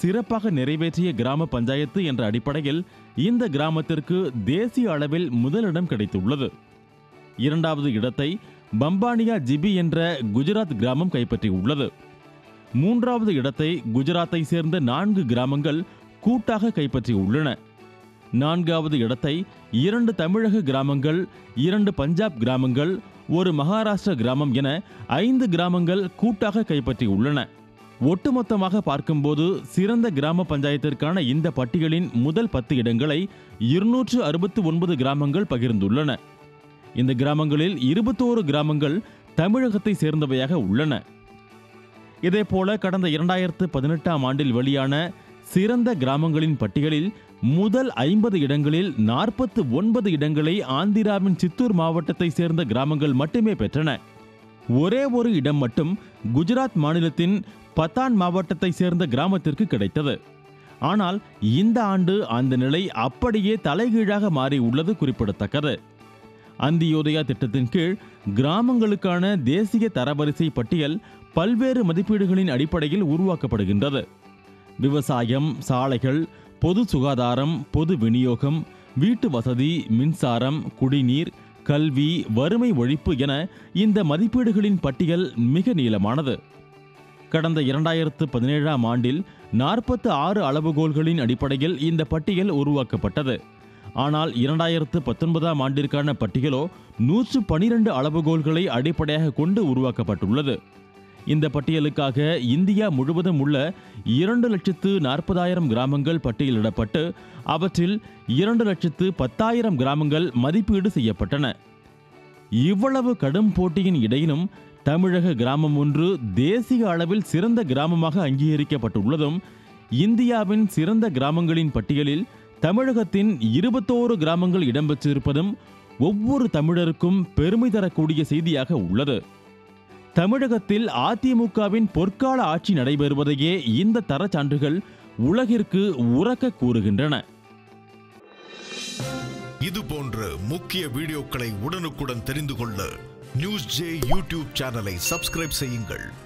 சிறப்பாக நிறைவேற்றிய கிராம பஞ்சாயத்து என்ற அடிப்படையில் இந்த கிராமத்திற்கு தேசிய அளவில் முதலிடம் கிடைத்துள்ளது இரண்டாவது இடத்தை பம்பானியா ஜிபி என்ற குஜராத் கிராமம் கைப்பற்றியுள்ளது மூன்றாவது இடத்தை குஜராத்தை சேர்ந்த நான்கு கிராமங்கள் கூட்டாக கைப்பற்றியுள்ளன நான்காவது இடத்தை இரண்டு தமிழக கிராமங்கள் இரண்டு பஞ்சாப் கிராமங்கள் ஒரு மகாராஷ்டிர கிராமம் என ஐந்து கிராமங்கள் கூட்டாக கைப்பற்றியுள்ளன ஒட்டுமொத்தமாக பார்க்கும்போது சிறந்த கிராம பஞ்சாயத்திற்கான இந்த பட்டியலின் முதல் பத்து இடங்களை இருநூற்று அறுபத்து ஒன்பது கிராமங்கள் பகிர்ந்துள்ளன இந்த கிராமங்களில் இருபத்தோரு கிராமங்கள் தமிழகத்தை சேர்ந்தவையாக உள்ளன இதேபோல கடந்த இரண்டாயிரத்து பதினெட்டாம் ஆண்டில் வெளியான சிறந்த கிராமங்களின் பட்டியலில் முதல் ஐம்பது இடங்களில் நாற்பத்து ஒன்பது இடங்களை ஆந்திராவின் சித்தூர் மாவட்டத்தை சேர்ந்த கிராமங்கள் மட்டுமே பெற்றன ஒரே ஒரு இடம் மட்டும் குஜராத் மாநிலத்தின் பத்தான் மாவட்டத்தை சேர்ந்த கிராமத்திற்கு கிடைத்தது ஆனால் இந்த ஆண்டு அந்த நிலை அப்படியே தலைகீழாக மாறி உள்ளது குறிப்பிடத்தக்கது அந்தியோதயா திட்டத்தின் கீழ் கிராமங்களுக்கான தேசிய தரவரிசை பட்டியல் பல்வேறு மதிப்பீடுகளின் அடிப்படையில் உருவாக்கப்படுகின்றது விவசாயம் சாலைகள் பொது சுகாதாரம் பொது விநியோகம் வீட்டு வசதி மின்சாரம் குடிநீர் கல்வி வறுமை ஒழிப்பு என இந்த மதிப்பீடுகளின் பட்டியல் மிக நீளமானது கடந்த இரண்டாயிரத்து பதினேழாம் ஆண்டில் நாற்பத்து ஆறு அளவுகோல்களின் அடிப்படையில் இந்த பட்டியல் உருவாக்கப்பட்டது ஆனால் இரண்டாயிரத்து பத்தொன்பதாம் ஆண்டிற்கான பட்டியலோ நூற்று பனிரெண்டு அளவுகோல்களை அடிப்படையாக கொண்டு உருவாக்கப்பட்டுள்ளது இந்த பட்டியலுக்காக இந்தியா முழுவதும் உள்ள இரண்டு லட்சத்து நாற்பதாயிரம் கிராமங்கள் பட்டியலிடப்பட்டு அவற்றில் இரண்டு லட்சத்து பத்தாயிரம் கிராமங்கள் மதிப்பீடு செய்யப்பட்டன இவ்வளவு கடும் போட்டியின் இடையிலும் தமிழக கிராமம் ஒன்று தேசிய அளவில் சிறந்த கிராமமாக அங்கீகரிக்கப்பட்டுள்ளதும் இந்தியாவின் சிறந்த கிராமங்களின் பட்டியலில் தமிழகத்தின் இருபத்தோரு கிராமங்கள் இடம்பெற்றிருப்பதும் ஒவ்வொரு தமிழருக்கும் பெருமை தரக்கூடிய செய்தியாக உள்ளது தமிழகத்தில் அதிமுகவின் பொற்கால ஆட்சி நடைபெறுவதையே இந்த தரச்சான்றுகள் உலகிற்கு உறக்க கூறுகின்றன இது போன்ற முக்கிய வீடியோக்களை உடனுக்குடன் தெரிந்து கொள்ள நியூஸ் ஜே யூடியூப் சேனலை சப்ஸ்கிரைப் செய்யுங்கள்